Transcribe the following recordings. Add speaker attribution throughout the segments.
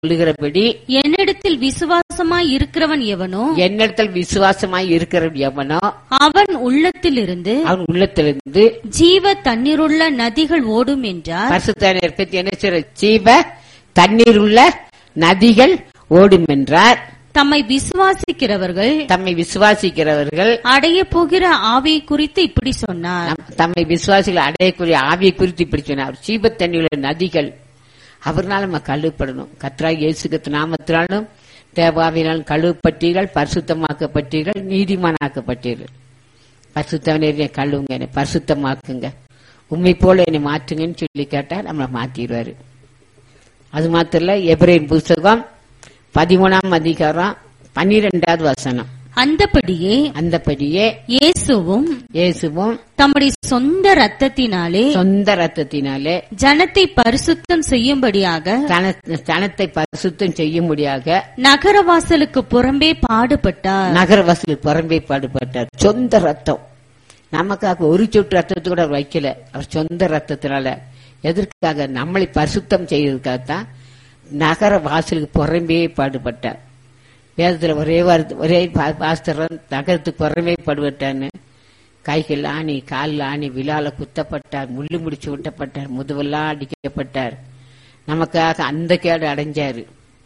Speaker 1: சொல்லுகிறபடி
Speaker 2: என்னிடத்தில் விசுவாசமாய் இருக்கிறவன் எவனோ
Speaker 1: என்னிடத்தில் விசுவாசமாய் இருக்கிற எவனோ
Speaker 2: அவன் உள்ளத்திலிருந்து
Speaker 1: அவன் உள்ளத்திலிருந்து
Speaker 2: ஜீவ தண்ணீருள்ள நதிகள் ஓடும் என்றார்
Speaker 1: பரிசுத்தான பத்தி என்ன சொல்ற ஜீவ தண்ணீர் உள்ள நதிகள் ஓடும் என்றார்
Speaker 2: தம்மை விசுவாசிக்கிறவர்கள்
Speaker 1: தம்மை விசுவாசிக்கிறவர்கள்
Speaker 2: அடைய போகிற ஆவியை குறித்து இப்படி சொன்னார்
Speaker 1: நம்- தம்மை விசுவாசிகள் அடையக்கூடிய ஆவியை குறித்து இப்படி சொன்னார் ஜீவ தண்ணீர் நதிகள் அவர்னால நம்ம கழுவப்படணும் கத்ரா இயேசுகத்து நாமத்தினாலும் தேவாவினால் கழுவப்பட்டீர்கள் பரிசுத்தமாக்கப்பட்டீர்கள் நீதிமானாக்கப்பட்டீர்கள் பரிசுத்தவனே கழுவுங்க என்னை பரிசுத்தமாக்குங்க உண்மை போல என்னை மாற்றுங்கன்னு சொல்லி கேட்டா நம்மளை மாத்திடுவாரு அது மாத்திரம் இல்ல எபிரேன் புஸ்தகம் பதிமூணாம் அதிகாரம் பன்னிரெண்டாவது வசனம்
Speaker 2: அந்தபடியே
Speaker 1: அந்தபடியே
Speaker 2: இயேசுவும்
Speaker 1: இயேசுவும்
Speaker 2: தம்முடைய சொந்த ரத்தத்தினாலே
Speaker 1: சொந்த ரத்தத்தினாலே
Speaker 2: ஜனத்தை பரிசுத்தம் செய்யும்படியாக
Speaker 1: தன- தனத்தை பரிசுத்தம் செய்யும்படியாக
Speaker 2: நகரவாசலுக்கு புறம்பே பாடுபட்டார்
Speaker 1: நகரவாசிகள் புறம்பே பாடுபட்டார் சொந்த ரத்தம் நமக்காக ஒரு சொட்டு ரத்தத்தை கூட அவர் வைக்கல அவர் சொந்த ரத்தத்தினால எதற்காக நம்மளை பரிசுத்தம் செய்யறதுக்காகத்தான் நகர வாசலுக்கு புறம்பே பாடுபட்டார் வேதத்துல ஒரே வார்த்தை ஒரே பா- பாஸ்தரம் நகரத்துக்கு புறம்பே பாடுபட்டான்னு கைகள் ஆணி காலில் ஆணி விழால குத்தப்பட்டார் முள்ளு முடிச்சு விட்டப்பட்டார் முதுவெல்லாம் அடிக்கப்பட்டார் நமக்காக அந்த கேடு அடைஞ்சாரு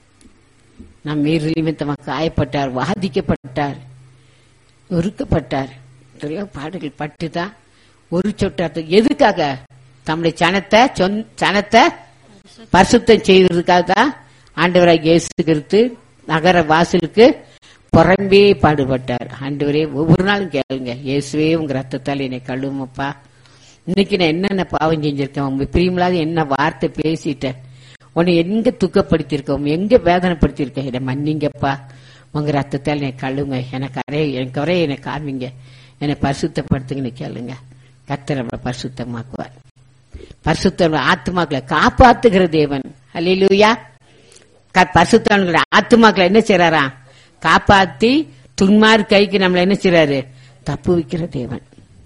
Speaker 1: நம் மீறி நிமித்தமாக காயப்பட்டார் வாதிக்கப்பட்டார் ஒருக்கப்பட்டார் நிறைய பாடுகள் பட்டுதான் ஒரு சொட்டு எதுக்காக தம்முடைய சனத்தை சொந்த- சனத்தை பரிசுத்தம் செய்வதற்காக தான் ஆண்டவராக இயேசு கிறிஸ்து நகர வாசலுக்கு புறம்பே பாடுபட்டார் ஆண்டவரே ஒவ்வொரு நாளும் கேளுங்க இயேசுவே உங்க ரத்தத்தால் என்னை கழுவுமப்பா இன்னைக்கு நான் என்னென்ன பாவம் செஞ்சிருக்கேன் உங்க பிரியமில்லாத என்ன வார்த்தை பேசிட்டேன் உன்னை எங்க துக்கப்படுத்திருக்கேன் உன்னை எங்க வேதனைப்படுத்திருக்கேன் என்னை மன்னிங்கப்பா உங்க ரத்தத்தால் என்னை கழுவுங்க எனக்கு அறைய எனக்கு வரைய என்னை காமிங்க என்னை பரிசுத்தப்படுத்துங்கன்னு கேளுங்க கர்த்தர் நம்மளை பரிசுத்தமாக்குவார் பரிசுத்த ஆத்மாக்களை காப்பாத்துகிற தேவன் அல்லேலூயா க- பரிசுத்தவான்களுடைய ஆத்மாக்களை என்ன செய்றாரா காப்பாத்தி துன்மார் கைக்கு நம்மள என்ன செய்றாரு தப்பு வைக்கிற தேவன்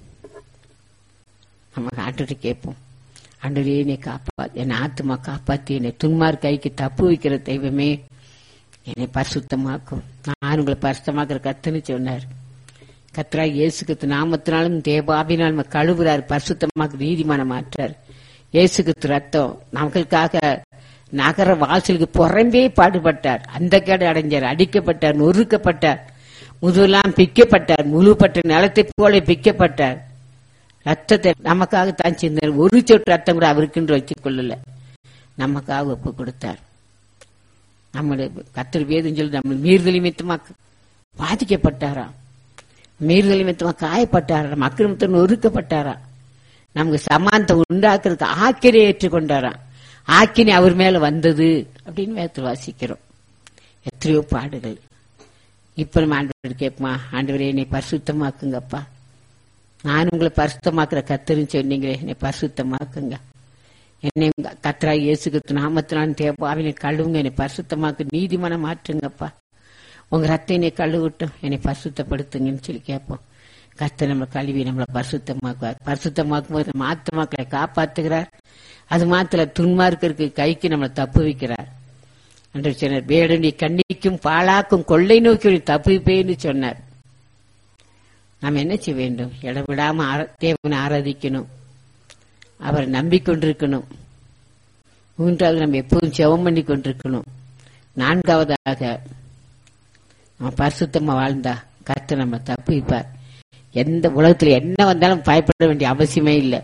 Speaker 1: நம்ம ஆண்டு கேட்போம் ஆண்டவரே என்னை காப்பா என் ஆத்மா காப்பாத்தி என்னை துன்மார் கைக்கு தப்பு வைக்கிற தெய்வமே என்னை பரிசுத்தமாக்கும் நான் உங்களை பரிசுத்தமாக்குற கத்துன்னு சொன்னார் கத்ரா இயேசு கிறிஸ்து நாமத்தினாலும் தேவாபினால் நம்ம கழுவுறார் பரிசுத்தமாக்கு நீதிமான மாற்றார் இயேசு கிறிஸ்து ரத்தம் நமக்களுக்காக நகர வாசலுக்கு புறம்பே பாடுபட்டார் அந்த கேடு அடைஞ்சார் அடிக்கப்பட்டார் நொறுக்கப்பட்டார் முதுவெல்லாம் பிக்கப்பட்டார் முழுப்பட்ட நிலத்தை போல பிக்கப்பட்டார் ரத்தத்தை நமக்காக தான் சிந்தார் ஒரு சொட்டு ரத்தம் கூட அவருக்குன்னு வச்சுக் கொள்ளல நமக்காக ஒப்பு கொடுத்தார் நம்முடைய கத்தர் வேதம் சொல்லி நம்ம மீறுதல் நிமித்தமா பாதிக்கப்பட்டாரா மீறுதல் நிமித்தமா காயப்பட்டாரா மக்கள் நிமித்தம் நொறுக்கப்பட்டாரா நமக்கு சமானத்தை உண்டாக்குறதுக்கு ஆக்கினை ஏற்றுக்கொண்டாராம் ஆக்கினை அவர் மேல வந்தது அப்படின்னு வேதத்தில் வாசிக்கிறோம் எத்தனையோ பாடுகள் இப்ப நம்ம ஆண்டவர் கேட்போமா ஆண்டவரே என்னை பரிசுத்தமாக்குங்கப்பா நான் உங்களை பரிசுத்தமாக்குற கத்தருன்னு சொன்னீங்களே என்னை பரிசுத்தமாக்குங்க என்னை உங்க கத்தரா இயேசுக்கு நாமத்தினான் தேவாவினை கழுவுங்க என்னை பரிசுத்தமாக்கு நீதிமனம் மாற்றுங்கப்பா உங்க ரத்த என்னை கழுவிட்டும் என்னை பரிசுத்தப்படுத்துங்கன்னு சொல்லி கேட்போம் கர்த்தர் நம்மளை கழுவி நம்மளை பரிசுத்தமாக்குவார் பரிசுத்தமாக்கும் போது நம்ம ஆத்மாக்களை காப்பாத்துகிறார் அது மாத்திர துன்மார்க்கருக்கு கைக்கு நம்மளை தப்பு வைக்கிறார் என்று சொன்னார் வேடனி கண்ணிக்கும் பாழாக்கும் கொள்ளை நோக்கி நீ தப்புவிப்பேன்னு சொன்னார் நாம் என்ன செய்ய வேண்டும் இடவிடாம ஆர- தேவனை ஆராதிக்கணும் அவரை நம்பிக்கொண்டிருக்கணும் மூன்றாவது நம்ம எப்போதும் ஜெபம் பண்ணி கொண்டிருக்கணும் நான்காவதாக நம்ம பரிசுத்தமா வாழ்ந்தா கர்த்தர் நம்ம தப்புவிப்பார் எந்த உலகத்துல என்ன வந்தாலும் பயப்பட வேண்டிய அவசியமே இல்லை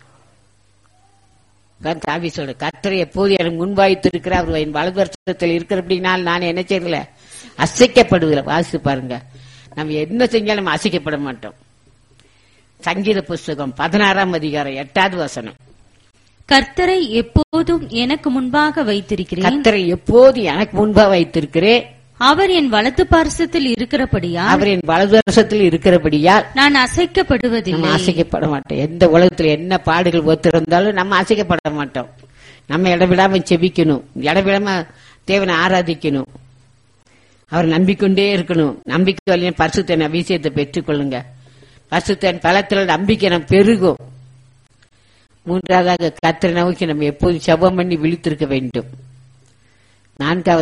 Speaker 1: தாவி சொல்ற கர்த்தரை எப்போது எனக்கு முன்வாய்த்து இருக்கிறார் அவர் என் வலது வருஷத்தில் இருக்கிறபடினால் நான் என்ன செய்யல அசைக்கப்படுகிற வாசித்து பாருங்க நம்ம என்ன செஞ்சாலும் நம்ம அசைக்கப்பட மாட்டோம் சங்கீத புஸ்தகம் பதினாறாம் அதிகாரம் எட்டாவது வசனம்
Speaker 2: கர்த்தரை எப்போதும் எனக்கு முன்பாக வைத்திருக்கிறேன்
Speaker 1: கர்த்தரை எப்போது எனக்கு முன்பா வைத்திருக்கிறேன்
Speaker 2: அவர் என் வலது பார்சத்தில் இருக்கிறபடியா
Speaker 1: அவர் என் வலது வருஷத்தில் இருக்கிறபடியால்
Speaker 2: நான்
Speaker 1: நம்ம
Speaker 2: அசைக்கப்படுவதில்லை
Speaker 1: அசைக்கப்பட மாட்டோம் எந்த உலகத்துல என்ன பாடுகள் ஒத்திருந்தாலும் நம்ம அசைக்கப்பட மாட்டோம் நம்ம இடவிடாம செபிக்கணும் இடவிடாம தேவனை ஆராதிக்கணும் அவர் நம்பிக்கொண்டே இருக்கணும் நம்பிக்கை வழியும் பரிசுத்தன் அபிஷேகத்தை பெற்றுக்கொள்ளுங்க பரிசுத்தன் பலத்தில் நம்பிக்கை நம்ம பெருகும் மூன்றாவதாக கத்திர நோக்கி நம்ம எப்போதும் செபம் பண்ணி விழித்திருக்க வேண்டும் நான்காவது